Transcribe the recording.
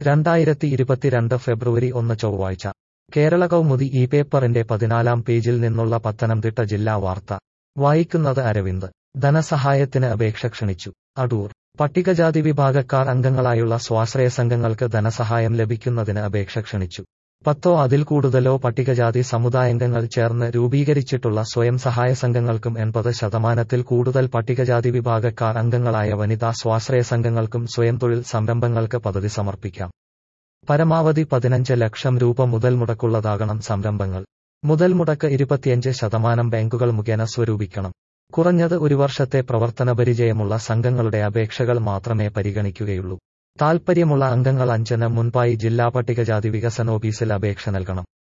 രണ്ടായിരത്തി ഇരുപത്തിരണ്ട് ഫെബ്രുവരി ഒന്ന് ചൊവ്വാഴ്ച കേരള കൗമുദി ഈ പേപ്പറിന്റെ പതിനാലാം പേജിൽ നിന്നുള്ള പത്തനംതിട്ട ജില്ലാ വാർത്ത വായിക്കുന്നത് അരവിന്ദ് ധനസഹായത്തിന് അപേക്ഷ ക്ഷണിച്ചു അടൂർ പട്ടികജാതി വിഭാഗക്കാർ അംഗങ്ങളായുള്ള സ്വാശ്രയ സംഘങ്ങൾക്ക് ധനസഹായം ലഭിക്കുന്നതിന് അപേക്ഷ ക്ഷണിച്ചു പത്തോ അതിൽ കൂടുതലോ പട്ടികജാതി സമുദായാംഗങ്ങൾ ചേർന്ന് രൂപീകരിച്ചിട്ടുള്ള സ്വയം സഹായ സംഘങ്ങൾക്കും എൺപത് ശതമാനത്തിൽ കൂടുതൽ പട്ടികജാതി വിഭാഗക്കാർ അംഗങ്ങളായ വനിതാ സ്വാശ്രയ സംഘങ്ങൾക്കും സ്വയം തൊഴിൽ സംരംഭങ്ങൾക്ക് പദ്ധതി സമർപ്പിക്കാം പരമാവധി പതിനഞ്ച് ലക്ഷം രൂപ മുതൽ മുടക്കുള്ളതാകണം സംരംഭങ്ങൾ മുതൽ മുടക്ക് ഇരുപത്തിയഞ്ച് ശതമാനം ബാങ്കുകൾ മുഖേന സ്വരൂപിക്കണം കുറഞ്ഞത് ഒരു വർഷത്തെ പ്രവർത്തന പരിചയമുള്ള സംഘങ്ങളുടെ അപേക്ഷകൾ മാത്രമേ പരിഗണിക്കുകയുള്ളൂ താൽപ്പര്യമുള്ള അംഗങ്ങൾ അഞ്ചിന് മുൻപായി ജില്ലാ പട്ടികജാതി വികസന ഓഫീസിൽ അപേക്ഷ നൽകണം